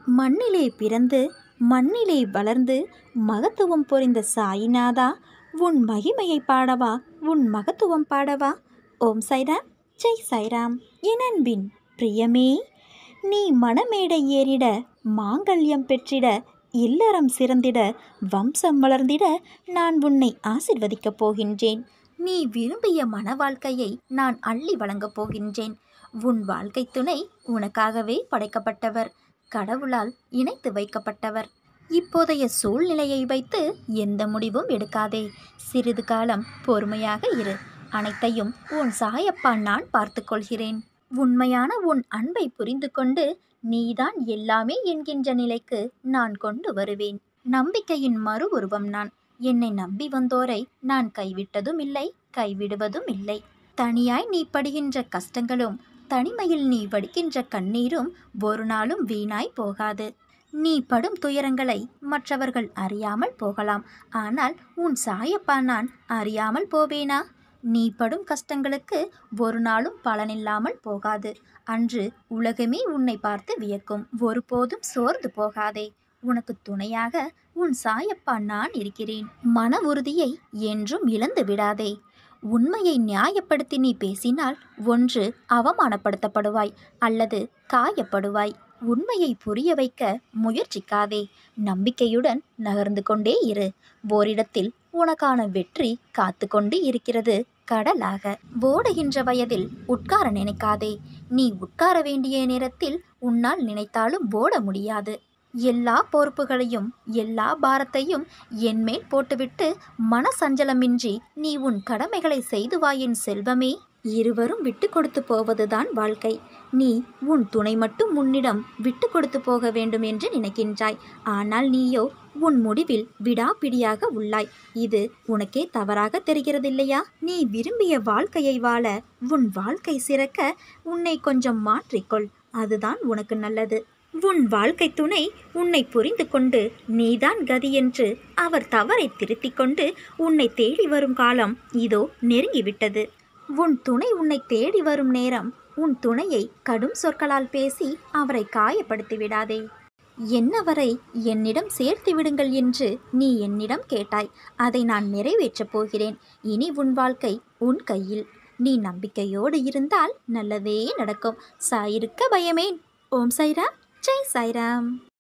மண்ணிலே பிறந்து மண்ணிலே வளர்ந்து மகத்துவம் பொறிந்த சாயிநாதா உன் மகிமையை பாடவா உன் மகத்துவம் பாடவா ஓம் சைராம் ஜெய் சைராம் என் அன்பின் பிரியமே நீ மணமேடை ஏறிட மாங்கல்யம் பெற்றிட இல்லறம் சிறந்திட வம்சம் வளர்ந்திட நான் உன்னை ஆசிர்வதிக்கப் போகின்றேன் நீ விரும்பிய மன வாழ்க்கையை நான் அள்ளி வழங்கப் போகின்றேன் உன் வாழ்க்கை துணை உனக்காகவே படைக்கப்பட்டவர் கடவுளால் இணைத்து வைக்கப்பட்டவர் இப்போதைய சூழ்நிலையை வைத்து எந்த முடிவும் எடுக்காதே சிறிது காலம் பொறுமையாக இரு அனைத்தையும் உன் சாயப்பா நான் பார்த்துக்கொள்கிறேன் உண்மையான உன் அன்பை புரிந்து கொண்டு நீதான் எல்லாமே என்கின்ற நிலைக்கு நான் கொண்டு வருவேன் நம்பிக்கையின் மறு உருவம் நான் என்னை நம்பி வந்தோரை நான் கைவிட்டதும் இல்லை கைவிடுவதும் இல்லை தனியாய் நீ படுகின்ற கஷ்டங்களும் தனிமையில் நீ வடிக்கின்ற கண்ணீரும் ஒரு நாளும் வீணாய் போகாது நீ படும் துயரங்களை மற்றவர்கள் அறியாமல் போகலாம் ஆனால் உன் சாயப்பா நான் அறியாமல் போவேனா நீ படும் கஷ்டங்களுக்கு ஒரு நாளும் பலனில்லாமல் போகாது அன்று உலகமே உன்னை பார்த்து வியக்கும் ஒருபோதும் சோர்ந்து போகாதே உனக்கு துணையாக உன் சாயப்பா நான் இருக்கிறேன் மன உறுதியை என்றும் இழந்து விடாதே உண்மையை நியாயப்படுத்தி நீ பேசினால் ஒன்று அவமானப்படுத்தப்படுவாய் அல்லது காயப்படுவாய் உண்மையை புரிய வைக்க முயற்சிக்காதே நம்பிக்கையுடன் நகர்ந்து கொண்டே இரு ஓரிடத்தில் உனக்கான வெற்றி காத்து கொண்டு இருக்கிறது கடலாக ஓடுகின்ற வயதில் உட்கார நினைக்காதே நீ உட்கார வேண்டிய நேரத்தில் உன்னால் நினைத்தாலும் ஓட முடியாது எல்லா பொறுப்புகளையும் எல்லா பாரத்தையும் என்மேல் போட்டுவிட்டு மனசஞ்சலமின்றி நீ உன் கடமைகளை செய்து வாயின் செல்வமே இருவரும் விட்டு கொடுத்து போவதுதான் வாழ்க்கை நீ உன் துணை மட்டும் உன்னிடம் விட்டு கொடுத்து போக வேண்டும் என்று நினைக்கின்றாய் ஆனால் நீயோ உன் முடிவில் விடாப்பிடியாக உள்ளாய் இது உனக்கே தவறாக தெரிகிறதில்லையா நீ விரும்பிய வாழ்க்கையை வாழ உன் வாழ்க்கை சிறக்க உன்னை கொஞ்சம் மாற்றிக்கொள் அதுதான் உனக்கு நல்லது உன் வாழ்க்கை துணை உன்னை புரிந்து கொண்டு நீதான் கதி என்று அவர் தவறை திருத்திக் கொண்டு உன்னை தேடி வரும் காலம் இதோ நெருங்கிவிட்டது உன் துணை உன்னை தேடி வரும் நேரம் உன் துணையை கடும் சொற்களால் பேசி அவரை காயப்படுத்தி விடாதே என்னவரை என்னிடம் சேர்த்து விடுங்கள் என்று நீ என்னிடம் கேட்டாய் அதை நான் நிறைவேற்றப் போகிறேன் இனி உன் வாழ்க்கை உன் கையில் நீ நம்பிக்கையோடு இருந்தால் நல்லதே நடக்கும் சாயிருக்க பயமேன் ஓம் சைராம் ஜெய் சாய்ராம்